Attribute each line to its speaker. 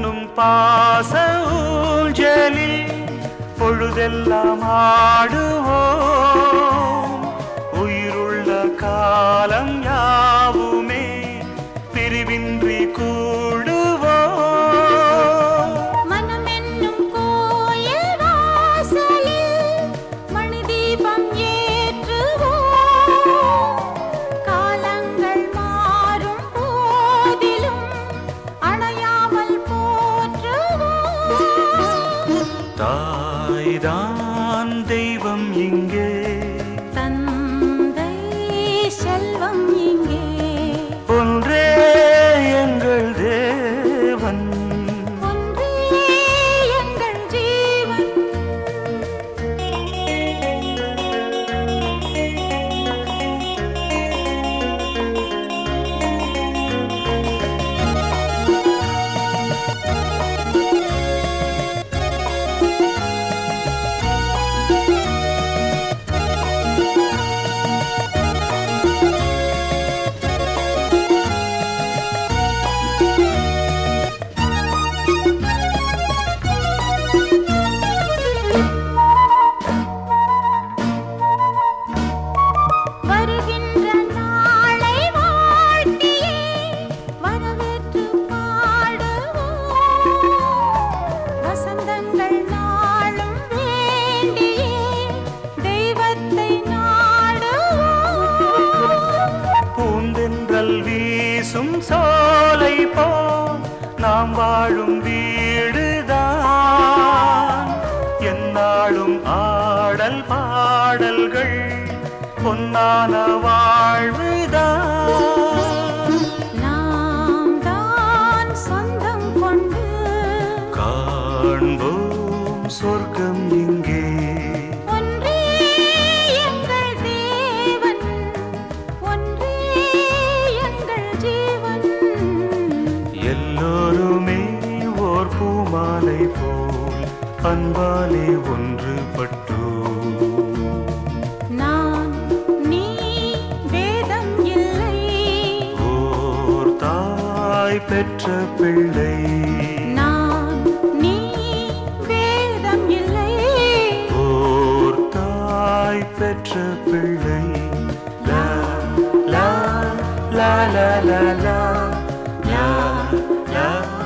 Speaker 1: என்னும் பாச ஊஞ்சலில் பொழுதெல்லாம் ஆடுவோம் உயிருள்ள காலம் யாவுமே பிரிவின்றி கூடுவோம்
Speaker 2: மனம் என்னும் கோயில் வாசலில் மணி தீபம் ஏற்றுவோம் காலங்கள் மாறும் போதிலும் அணையாமல் போற்றுவோம்
Speaker 1: தாய்தான் தெய்வம் இங்கே
Speaker 2: தந்தை செல்வம் இங்கே
Speaker 1: ஒன்றே எங்கள் தேவன்
Speaker 2: ஒன்றே எங்கள் ஜீவன் வருகின்ற நாளை வாழ்த்தியே வரவேற்று பாடுவோம் வசந்தங்கள் நாளும் வேண்டியே தெய்வத்தை நாடுவோம்
Speaker 1: பூந்தென்றல் வீசும் சோலை போல் நாம் வாழும் வீடுதான் எந்நாளும் ஆடல் பாடல்கள் பொன்னான வாழ்வுதான்
Speaker 2: நாம் தான் சொந்தம் கொண்டு
Speaker 1: காண்போம் சொர்க்கம் இங்கே
Speaker 2: ஒன்றே எங்கள் தேவன் ஒன்றே எங்கள் ஜீவன்
Speaker 1: எல்லோருமே ஓர் பூமாலை போல் அன்பாலே ஒன்றுபட்டோ
Speaker 2: நான் நீ வேதம் இல்லை
Speaker 1: ஓர் தாய் பெற்ற பிள்ளை
Speaker 2: நான் நீ வேதம் இல்லை
Speaker 1: ஓர் தாய் பெற்ற பிள்ளை லா லா லா லா லா லா லா லா